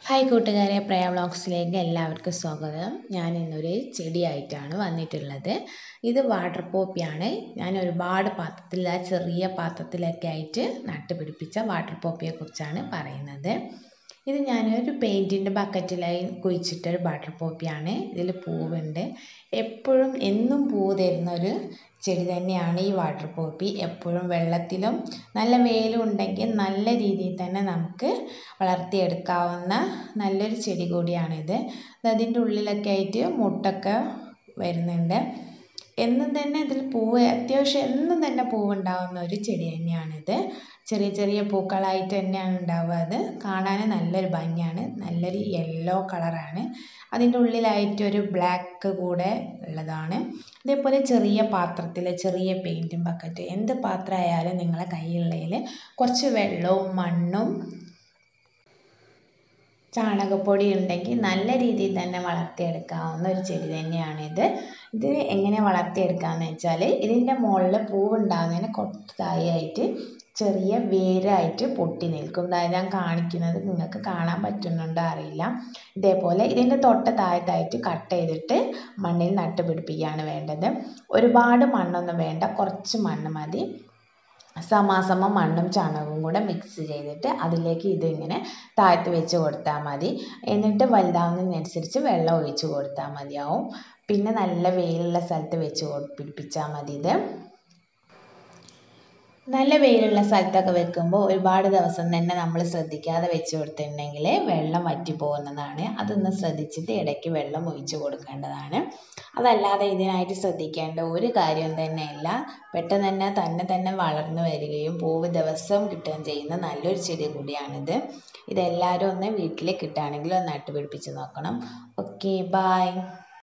hi കൂട്ടുകാരെ പ്രയ വ്ളോഗ്സിലേക്ക് എല്ലാവർക്കും സ്വാഗതം ഞാൻ ഇന്നൊരു ചെടിയായിട്ടാണ് വന്നിട്ടുള്ളത് ഇത് വാട്ടർ പോപ്പിയാണ് ഞാൻ ഒരുപാട് പാത്രത്തിൽ ആ ചെറിയ പാത്രത്തിലൊക്കെ ആയിട്ട് നട്ടുപിടിപ്പിച്ച വാട്ടർ പോപ്പിയെ കുറിച്ചാണ് പറയുന്നത് ഇത് ഞാനൊരു പെയിൻറ്റിൻ്റെ ബക്കറ്റിലായി കുഴിച്ചിട്ടൊരു വാട്ടർ പോപ്പിയാണ് ഇതിൽ പൂവുണ്ട് എപ്പോഴും എന്നും പൂവ് തരുന്ന ഒരു ചെടി തന്നെയാണ് ഈ വാട്ടർ പോപ്പി എപ്പോഴും വെള്ളത്തിലും നല്ല വെയിലും ഉണ്ടെങ്കിൽ നല്ല രീതിയിൽ തന്നെ നമുക്ക് വളർത്തിയെടുക്കാവുന്ന നല്ലൊരു ചെടി കൂടിയാണിത് അതിൻ്റെ ഉള്ളിലൊക്കെ ആയിട്ട് മുട്ടൊക്കെ വരുന്നുണ്ട് എന്നും തന്നെ ഇതിൽ പൂവ് അത്യാവശ്യം എന്നും തന്നെ പൂവുണ്ടാവുന്ന ഒരു ചെടി തന്നെയാണിത് ചെറിയ ചെറിയ പൂക്കളായിട്ട് തന്നെയാണ് ഉണ്ടാവുക അത് കാണാൻ നല്ലൊരു ഭംഗിയാണ് നല്ലൊരു യെല്ലോ കളറാണ് അതിൻ്റെ ഉള്ളിലായിട്ട് ഒരു ബ്ലാക്ക് കൂടെ ഉള്ളതാണ് ഇതേപോലെ ചെറിയ പാത്രത്തിൽ ചെറിയ പെയിൻറ്റും ബക്കറ്റ് എന്ത് പാത്രമായാലും നിങ്ങളെ കയ്യിലുള്ളതിൽ കുറച്ച് വെള്ളവും മണ്ണും ചാണകപ്പൊടി ഉണ്ടെങ്കിൽ നല്ല രീതിയിൽ തന്നെ വളർത്തിയെടുക്കാവുന്ന ഒരു ചെടി തന്നെയാണിത് ഇത് എങ്ങനെ വളർത്തിയെടുക്കാമെന്ന് വെച്ചാൽ ഇതിൻ്റെ മുകളിൽ പൂവുണ്ടാകുന്നതിന് കുറച്ച് താഴെയായിട്ട് ചെറിയ വേരായിട്ട് പൊട്ടി നിൽക്കും അതായത് ഞാൻ കാണിക്കുന്നത് നിങ്ങൾക്ക് കാണാൻ പറ്റുന്നുണ്ടോ അറിയില്ല ഇതേപോലെ ഇതിൻ്റെ തൊട്ട് താഴത്തായിട്ട് കട്ട് ചെയ്തിട്ട് മണ്ണിൽ നട്ടുപിടിപ്പിക്കുകയാണ് വേണ്ടത് ഒരുപാട് മണ്ണൊന്നും വേണ്ട കുറച്ച് മണ്ണ് മതി സമാസമം മണ്ണും ചാണകവും കൂടെ മിക്സ് ചെയ്തിട്ട് അതിലേക്ക് ഇതിങ്ങനെ താഴ്ത്ത് വെച്ച് കൊടുത്താൽ മതി എന്നിട്ട് വലുതാവുന്നതിനനുസരിച്ച് വെള്ളം ഒഴിച്ച് കൊടുത്താൽ മതിയാവും പിന്നെ നല്ല വെയിലുള്ള സ്ഥലത്ത് വെച്ച് പിടിപ്പിച്ചാൽ മതി ഇത് നല്ല വെയിലുള്ള സ്ഥലത്തൊക്കെ വെക്കുമ്പോൾ ഒരുപാട് ദിവസം തന്നെ നമ്മൾ ശ്രദ്ധിക്കാതെ വെച്ച് കൊടുത്തിട്ടുണ്ടെങ്കിൽ വെള്ളം വറ്റി പോകുന്നതാണ് അതൊന്ന് ശ്രദ്ധിച്ചിട്ട് ഇടയ്ക്ക് വെള്ളം ഒഴിച്ച് കൊടുക്കേണ്ടതാണ് അതല്ലാതെ ഇതിനായിട്ട് ശ്രദ്ധിക്കേണ്ട ഒരു കാര്യം തന്നെയില്ല പെട്ടെന്ന് തന്നെ തന്നെ തന്നെ വളർന്നു വരികയും പൂവ് ദിവസവും കിട്ടുകയും ചെയ്യുന്ന നല്ലൊരു ചെടി കൂടിയാണിത് ഇതെല്ലാവരും ഒന്ന് വീട്ടിൽ കിട്ടുകയാണെങ്കിൽ ഒന്ന് നട്ടുപിടിപ്പിച്ച് നോക്കണം ഓക്കെ ബായ്